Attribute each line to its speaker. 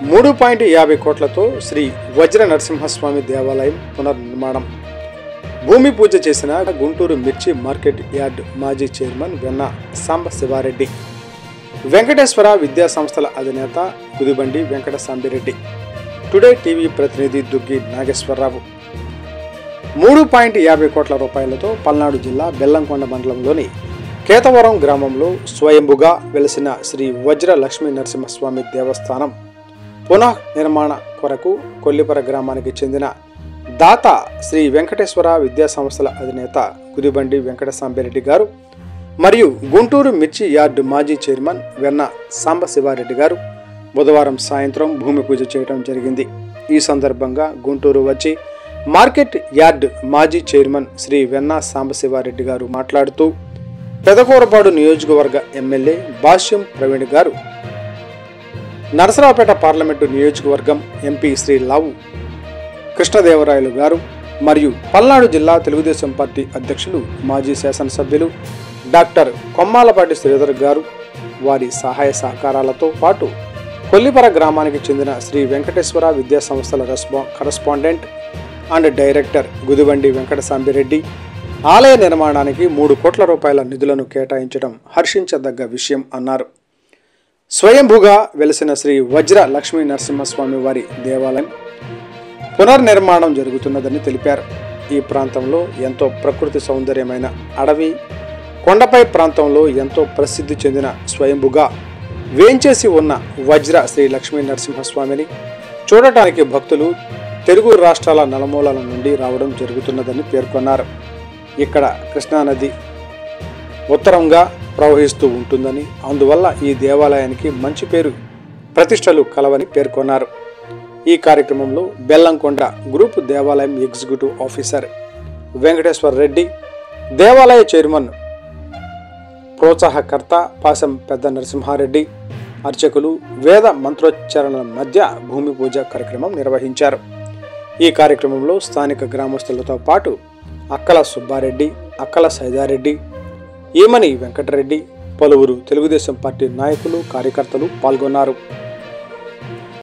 Speaker 1: మూడు పాయింట్ యాభై కోట్లతో శ్రీ వజ్ర నరసింహస్వామి దేవాలయం పునర్నిర్మాణం భూమి పూజ చేసిన గుంటూరు మిర్చి మార్కెట్ యార్డ్ మాజీ చైర్మన్ వెన్న సాంబ శివారెడ్డి వెంకటేశ్వర విద్యా సంస్థల అధినేత కుదిబండి వెంకట సాంబిరెడ్డి టుడే టీవీ ప్రతినిధి దుగ్గి నాగేశ్వరరావు మూడు పాయింట్ యాభై కోట్ల రూపాయలతో పల్నాడు జిల్లా బెల్లంకొండ మండలంలోని కేతవరం గ్రామంలో స్వయంభుగా వెలిసిన శ్రీ వజ్ర లక్ష్మీ నరసింహస్వామి దేవస్థానం పునః నిర్మాణ కొరకు కొల్లిపర గ్రామానికి చెందిన దాత శ్రీ వెంకటేశ్వర విద్యా సంస్థల అధినేత కుదిబండి వెంకట సాంబిరెడ్డి గారు మరియు గుంటూరు మిర్చి యార్డు మాజీ చైర్మన్ వెన్న సాంబశివారెడ్డి గారు బుధవారం సాయంత్రం భూమి పూజ చేయడం జరిగింది ఈ సందర్భంగా గుంటూరు వచ్చి మార్కెట్ యార్డ్ మాజీ చైర్మన్ శ్రీ వెన్న సాంబశివారెడ్డి గారు మాట్లాడుతూ పెదకూరపాడు నియోజకవర్గ ఎమ్మెల్యే భాష్యం ప్రవీణ్ గారు నరసరావుపేట పార్లమెంటు నియోజకవర్గం ఎంపీ శ్రీ లావు కృష్ణదేవరాయలు గారు మరియు పల్నాడు జిల్లా తెలుగుదేశం పార్టీ అధ్యక్షులు మాజీ శాసనసభ్యులు డాక్టర్ కొమ్మాలపాటి శ్రీధర్ గారు వారి సహాయ సహకారాలతో పాటు కొల్లిపర గ్రామానికి చెందిన శ్రీ వెంకటేశ్వర విద్యా సంస్థల రెస్పా correspondent and director Gudivandi Venkata Sambireddy ఆలయ నిర్మాణానికి మూడు కోట్ల రూపాయల నిధులను కేటాయించడం హర్షించదగ్గ విషయం అన్నారు స్వయంభుగా వెలిసిన శ్రీ వజ్ర లక్ష్మీ నరసింహస్వామి వారి దేవాలయం పునర్నిర్మాణం జరుగుతున్నదని తెలిపారు ఈ ప్రాంతంలో ఎంతో ప్రకృతి సౌందర్యమైన అడవి కొండపై ప్రాంతంలో ఎంతో ప్రసిద్ధి చెందిన స్వయంభుగా వేంచేసి ఉన్న వజ్ర శ్రీ లక్ష్మీ నరసింహస్వామిని చూడటానికి భక్తులు తెలుగు రాష్ట్రాల నలుమూలల నుండి రావడం జరుగుతున్నదని పేర్కొన్నారు ఇక్కడ కృష్ణానది ఉత్తరంగా ప్రవహిస్తూ ఉంటుందని అందువల్ల ఈ దేవాలయానికి మంచి పేరు ప్రతిష్టలు కలవని పేర్కొన్నారు ఈ కార్యక్రమంలో బెల్లంకొండ గ్రూప్ దేవాలయం ఎగ్జిక్యూటివ్ ఆఫీసర్ వెంకటేశ్వర రెడ్డి దేవాలయ చైర్మన్ ప్రోత్సాహకర్త పాసం పెద్ద నరసింహారెడ్డి అర్చకులు వేద మంత్రోచ్చారణల మధ్య భూమి పూజ కార్యక్రమం నిర్వహించారు ఈ కార్యక్రమంలో స్థానిక గ్రామస్తులతో పాటు అక్కల సుబ్బారెడ్డి అక్కల సైదారెడ్డి ఈమని వెంకటరెడ్డి పలువురు తెలుగుదేశం పార్టీ నాయకులు కార్యకర్తలు పాల్గొన్నారు